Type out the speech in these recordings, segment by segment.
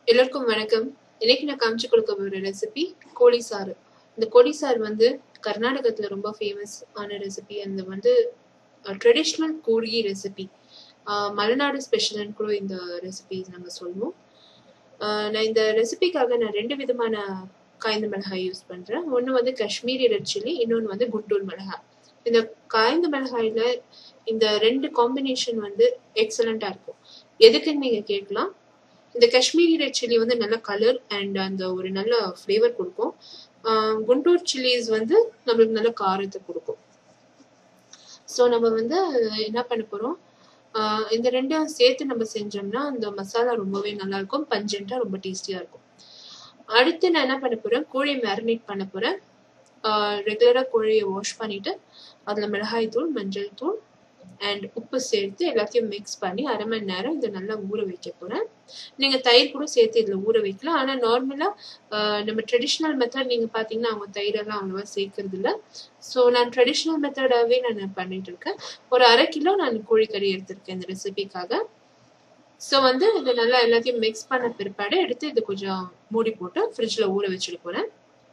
எல்லாருக்கும் வணக்கம் இன்னைக்கு நான் காமிச்சு கொடுக்க போகிற ரெசிபி கோழி சாறு இந்த கோழி சாறு வந்து கர்நாடகத்தில் ரொம்ப ஃபேமஸ் ஆன ரெசிபி அந்த வந்து ட்ரெடிஷ்னல் கோழி ரெசிபி மலைநாடு ஸ்பெஷல்னு கூட இந்த ரெசிபி நாங்கள் சொல்லுவோம் ஆஹ் நான் இந்த ரெசிபிக்காக நான் ரெண்டு விதமான காய்ந்த மிளகாய் யூஸ் பண்ணுறேன் ஒன்று வந்து காஷ்மீரி ரெட் சில்லி இன்னொன்று வந்து குண்டூர் மிளகாய் இந்த காய்ந்த மிளகாயில் இந்த ரெண்டு காம்பினேஷன் வந்து எக்ஸலண்ட்டாக இருக்கும் எதுக்குன்னு நீங்கள் கேட்கலாம் இந்த காஷ்மீரி ரெட் சில்லி வந்து நல்ல கலர் அண்ட் அந்த ஒரு நல்ல ஃப்ளேவர் கொடுக்கும் ஆஹ் குண்டூர் சில்லிஸ் வந்து நம்மளுக்கு நல்ல காரத்தை கொடுக்கும் ஸோ நம்ம வந்து என்ன பண்ண போகிறோம் இந்த ரெண்டும் சேர்த்து நம்ம செஞ்சோம்னா அந்த மசாலா ரொம்பவே நல்லா இருக்கும் பஞ்சண்ட்டாக ரொம்ப டேஸ்டியாக இருக்கும் அடுத்து நான் என்ன பண்ண போகிறேன் கோழியை மேரினேட் பண்ண போகிறேன் ரெகுலராக கோழியை வாஷ் பண்ணிவிட்டு அதில் மிளகாய் தூள் மஞ்சள் தூள் அண்ட் உப்பு சேர்த்து எல்லாத்தையும் மிக்ஸ் பண்ணி அரை மணி நேரம் இதை நல்லா ஊற வைக்க போகிறேன் நீங்கள் தயிர் கூட சேர்த்து இதில் ஊற வைக்கலாம் ஆனால் நார்மலாக நம்ம ட்ரெடிஷ்னல் மெத்தட் நீங்கள் பார்த்தீங்கன்னா அவங்க தயிரெல்லாம் அவ்வளோவா சேர்க்கறது இல்லை ஸோ நான் ட்ரெடிஷ்னல் மெத்தடாகவே நான் பண்ணிட்டு இருக்கேன் ஒரு அரை கிலோ நான் கோழிக்கறி எடுத்திருக்கேன் இந்த ரெசிபிக்காக ஸோ வந்து இதை நல்லா எல்லாத்தையும் மிக்ஸ் பண்ண பிற்பாடு எடுத்து இது கொஞ்சம் மூடி போட்டு ஃப்ரிட்ஜில் ஊற வச்சுட்டு போகிறேன்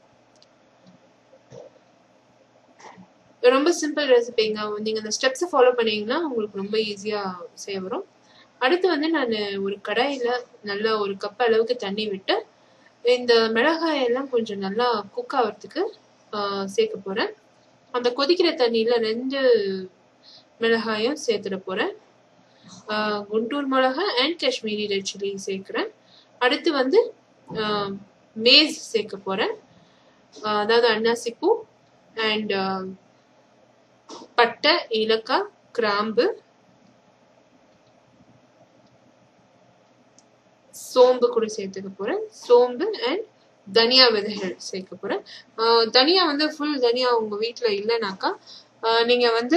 ரொம்ப சிம்பிள் ரெசிபிங்க நீங்கள் அந்த ஸ்டெப்ஸை ஃபாலோ பண்ணீங்கன்னா உங்களுக்கு ரொம்ப ஈஸியாக செய்ய வரும் அடுத்து வந்து நான் ஒரு கடாயில் நல்லா ஒரு கப் அளவுக்கு தண்ணி விட்டு இந்த மிளகாய் எல்லாம் கொஞ்சம் நல்லா குக் ஆகிறதுக்கு சேர்க்க போகிறேன் அந்த கொதிக்கிற தண்ணியில் ரெண்டு மிளகாயும் சேர்த்துட போகிறேன் குண்டூர் மிளகாய் அண்ட் காஷ்மீரி ரெட் சில்லி சேர்க்குறேன் அடுத்து வந்து மேஸ் சேர்க்க போகிறேன் அதாவது அன்னாசிப்பூ அண்ட் பட்டை ஏலக்காய் கிராம்பு சோம்பு கூட சேர்த்துக்க போறேன் சோம்பு அண்ட் தனியா விதைகள் சேர்க்க போறேன் தனியா வந்து ஃபுல் தனியா உங்க வீட்டுல இல்லைனாக்கா நீங்க வந்து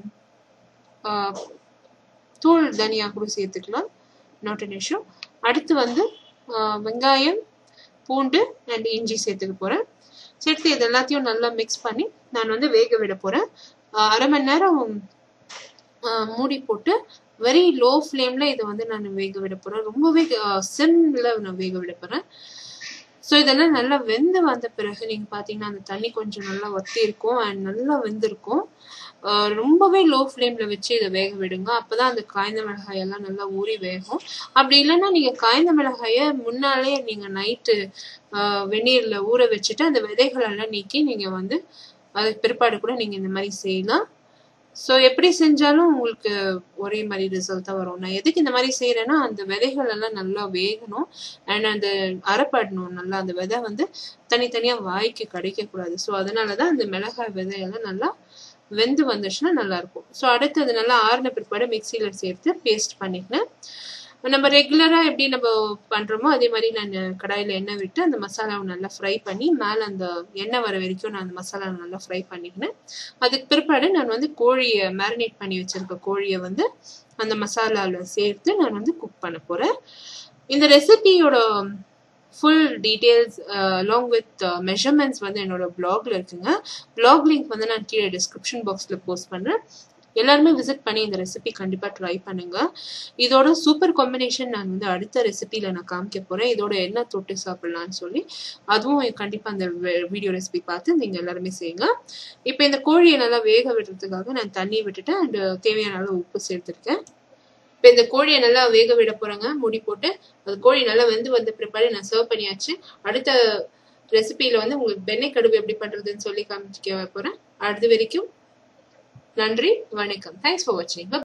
தூள் தனியா கூட சேர்த்துக்கலாம் நாட் அன் இஷ்யூ அடுத்து வந்து வெங்காயம் பூண்டு அண்ட் இஞ்சி சேர்த்துக்க போறேன் சேர்த்து இது எல்லாத்தையும் நல்லா மிக்ஸ் பண்ணி நான் வந்து வேக விட போறேன் அரை மணி நேரம் மூடி போட்டு வெரி லோ ஃப்ளேமில் இதை வந்து நான் வேக விட போகிறேன் ரொம்பவே சிம்மில் நான் வேக விட போகிறேன் ஸோ இதெல்லாம் நல்லா வெந்து வந்த பிறகு நீங்கள் பார்த்தீங்கன்னா அந்த தண்ணி கொஞ்சம் நல்லா வத்தி இருக்கும் அண்ட் நல்லா வெந்திருக்கும் ரொம்பவே லோ ஃப்ளேமில் வச்சு இதை வேக விடுங்க அப்போ தான் அந்த காய்ந்த மிளகாயெல்லாம் நல்லா ஊறி வேகும் அப்படி இல்லைன்னா நீங்கள் காய்ந்த மிளகாயை முன்னாலே நீங்கள் நைட்டு வெந்நீரில் ஊற வச்சுட்டு அந்த விதைகளெல்லாம் நீக்கி நீங்கள் வந்து அதுக்கு பிற்பாடு கூட நீங்கள் இந்த மாதிரி செய்யலாம் ஸோ எப்படி செஞ்சாலும் உங்களுக்கு ஒரே மாதிரி ரிசல்ட் தான் வரும் நான் எதுக்கு இந்த மாதிரி செய்கிறேன்னா அந்த விதைகள் எல்லாம் நல்லா வேகணும் அண்ட் அந்த அரைப்படணும் நல்லா அந்த விதை வந்து தனித்தனியாக வாய்க்கு கிடைக்கக்கூடாது ஸோ அதனால தான் அந்த மிளகாய் விதையெல்லாம் நல்லா வெந்து வந்துச்சுன்னா நல்லாயிருக்கும் ஸோ அடுத்து அது நல்லா ஆறின பிற்பாடு மிக்சியில் சேர்த்து பேஸ்ட் பண்ணிக்கிறேன் நம்ம ரெகுலராக எப்படி நம்ம பண்ணுறோமோ அதே மாதிரி நான் கடாயில் எண்ணெய் விட்டு அந்த மசாலாவை நல்லா ஃப்ரை பண்ணி மேலே அந்த எண்ணெய் வர வரைக்கும் நான் அந்த மசாலாவை நல்லா ஃப்ரை பண்ணிக்கினேன் அதுக்கு பிற்பாடு நான் வந்து கோழியை மேரினேட் பண்ணி வச்சுருக்க கோழியை வந்து அந்த மசாலாவில் சேர்த்து நான் வந்து குக் பண்ண போகிறேன் இந்த ரெசிபியோட full details along with measurements வந்து என்னோட பிளாக்ல இருக்குங்க பிளாக் லிங்க் வந்து நான் கீழே டிஸ்கிரிப்ஷன் பாக்ஸில் போஸ்ட் பண்ணுறேன் எல்லாருமே விசிட் பண்ணி இந்த ரெசிபி கண்டிப்பாக ட்ரை பண்ணுங்க இதோட சூப்பர் காம்பினேஷன் நான் வந்து அடுத்த ரெசிபியில் நான் காமிக்க போகிறேன் இதோட என்ன தொட்டு சாப்பிட்லான்னு சொல்லி அதுவும் கண்டிப்பாக அந்த வீடியோ ரெசிபி பார்த்து நீங்கள் எல்லாருமே செய்யுங்க இப்போ இந்த கோழியை நல்லா வேக விடுறதுக்காக நான் தண்ணி விட்டுட்டு அண்ட் தேவையான அளவு உப்பு சேர்த்துருக்கேன் இப்போ இந்த கோழியை நல்லா வேக விட போகிறேங்க முடி போட்டு அது கோழி நல்லா வெந்து வந்த பிற்பாடு நான் சர்வ் பண்ணியாச்சு அடுத்த ரெசிபியில் வந்து உங்களுக்கு வெண்ணெய் கடுவு எப்படி பண்ணுறதுன்னு சொல்லி காமிக்க போகிறேன் அடுத்த வரைக்கும் நன்றி வணக்கம் தேங்க்ஸ் ஃபார் வாட்சிங்